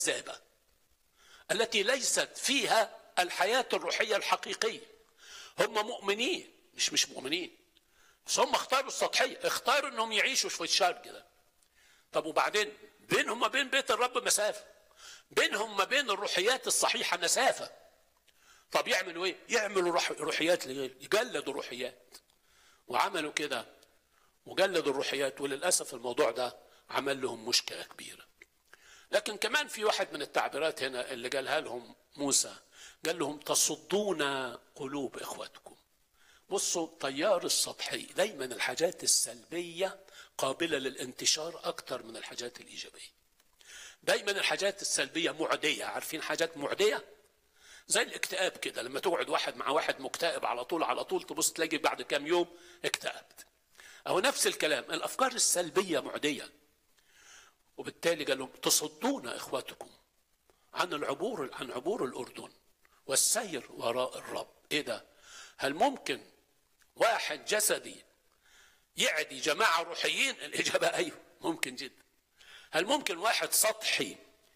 الكذابة التي ليست فيها الحياة الروحية الحقيقية هم مؤمنين مش مش مؤمنين بس هم اختاروا السطحية اختاروا انهم يعيشوا في الشرق ده طب وبعدين بينهم وبين بيت الرب مسافة بينهم ما بين الروحيات الصحيحة مسافة طب يعملوا ايه يعملوا روح روحيات لغير يجلدوا روحيات وعملوا كده وجلدوا الروحيات وللأسف الموضوع ده عمل لهم مشكلة كبيرة لكن كمان في واحد من التعبيرات هنا اللي قالها لهم موسى قال لهم تصدون قلوب إخوتكم بصوا طيار السطحي دايما الحاجات السلبية قابلة للانتشار أكتر من الحاجات الإيجابية دايما الحاجات السلبية معدية عارفين حاجات معدية زي الاكتئاب كده لما تقعد واحد مع واحد مكتئب على طول على طول تبص تلاقي بعد كام يوم اكتئبت أو نفس الكلام الأفكار السلبية معدية وبالتالي قال لهم تصدون إخوتكم عن العبور عن عبور الأردن والسير وراء الرب إيه ده هل ممكن واحد جسدي يعدي جماعة روحيين الإجابة أيوه ممكن جدا هل ممكن واحد سطحي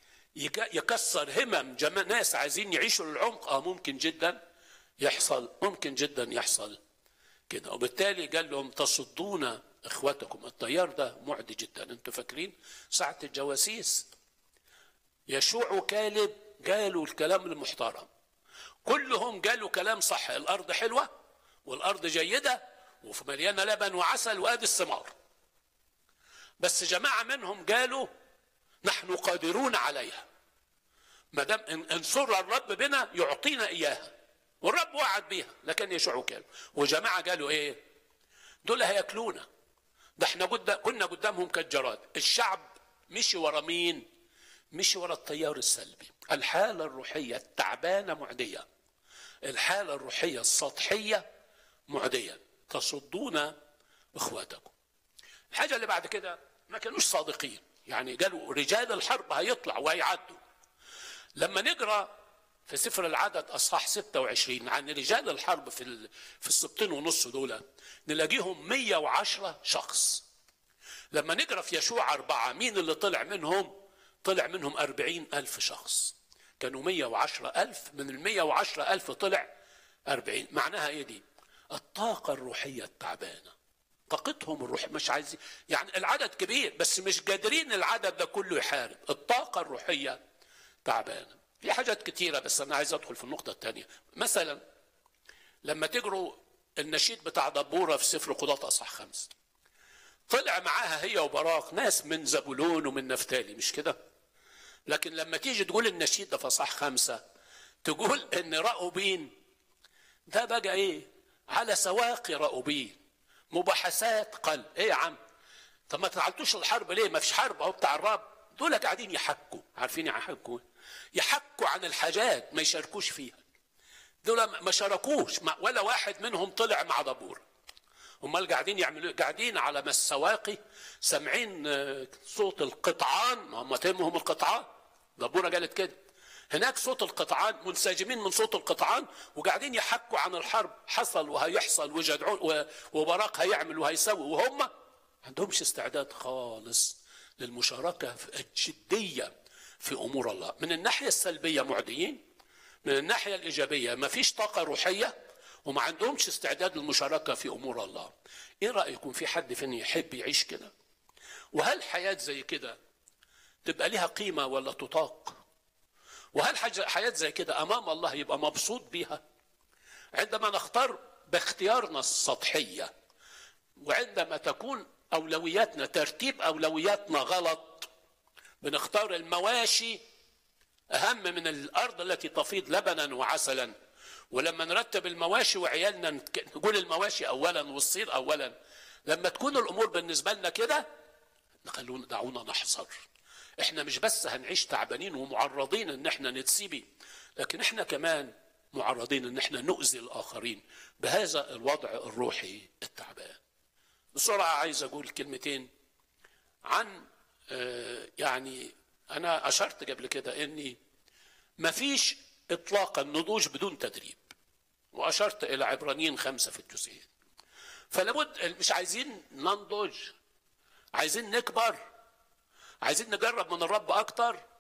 يكسر همم جماعة ناس عايزين يعيشوا للعمق اه ممكن جدا يحصل ممكن جدا يحصل كده وبالتالي قال لهم تصدون اخوتكم التيار ده معدي جدا انتوا فاكرين ساعة الجواسيس يشوع وكالب قالوا الكلام المحترم كلهم قالوا كلام صح الارض حلوه والارض جيده وفي مليانه لبن وعسل وادي الثمار بس جماعه منهم قالوا نحن قادرون عليها ما دام ان سر الرب بنا يعطينا اياها والرب وعد بيها لكن يشوع وكالب وجماعه قالوا ايه دول هياكلونا ده احنا قد كنا قدامهم كالجراد الشعب مشي ورا مين مشي ورا التيار السلبي الحالة الروحية التعبانة معدية الحالة الروحية السطحية معدية تصدون اخواتكم الحاجة اللي بعد كده ما كانوش صادقين يعني قالوا رجال الحرب هيطلع وهيعدوا لما نقرا في سفر العدد اصحاح 26 عن رجال الحرب في في السبتين ونص دول نلاقيهم 110 شخص لما نقرا في يشوع أربعة مين اللي طلع منهم طلع منهم أربعين ألف شخص كانوا مية وعشرة ألف من المية وعشرة ألف طلع أربعين معناها إيه دي الطاقة الروحية التعبانة طاقتهم الروح مش عايزين يعني العدد كبير بس مش قادرين العدد ده كله يحارب الطاقة الروحية تعبانة في حاجات كتيرة بس أنا عايز أدخل في النقطة الثانية مثلا لما تقروا النشيد بتاع دبورة في سفر قضاة أصح خمس طلع معاها هي وبراق ناس من زبولون ومن نفتالي مش كده لكن لما تيجي تقول النشيد ده في صح خمسة تقول ان رأوبين ده بقى ايه على سواقي رأوبين مباحثات قلب ايه يا عم طب ما تعلتوش الحرب ليه ما فيش حرب اهو بتاع الرب دول قاعدين يحكوا عارفين يحكوا يحكوا عن الحاجات ما يشاركوش فيها دول ما شاركوش ولا واحد منهم طلع مع دبور امال قاعدين يعملوا قاعدين على السواقي سامعين صوت القطعان ما هم تهمهم القطعان دبوره قالت كده هناك صوت القطعان منسجمين من صوت القطعان وقاعدين يحكوا عن الحرب حصل وهيحصل وجدعون وبراق هيعمل وهيسوي وهم ما عندهمش استعداد خالص للمشاركة الجدية في أمور الله من الناحية السلبية معديين من الناحية الإيجابية ما فيش طاقة روحية وما عندهمش استعداد للمشاركة في أمور الله إيه رأيكم في حد فينا يحب يعيش كده وهل حياة زي كده تبقى لها قيمة ولا تطاق وهل حياة زي كده أمام الله يبقى مبسوط بيها عندما نختار باختيارنا السطحية وعندما تكون أولوياتنا ترتيب أولوياتنا غلط بنختار المواشي أهم من الأرض التي تفيض لبنا وعسلا ولما نرتب المواشي وعيالنا نقول المواشي اولا والصيد اولا لما تكون الامور بالنسبه لنا كده خلونا دعونا نحذر احنا مش بس هنعيش تعبانين ومعرضين ان احنا نتسيبي لكن احنا كمان معرضين ان احنا نؤذي الاخرين بهذا الوضع الروحي التعبان بسرعه عايز اقول كلمتين عن يعني انا اشرت قبل كده اني مفيش اطلاقا نضوج بدون تدريب واشرت الى عبرانيين خمسه في الجزئين فلابد مش عايزين ننضج عايزين نكبر عايزين نجرب من الرب اكتر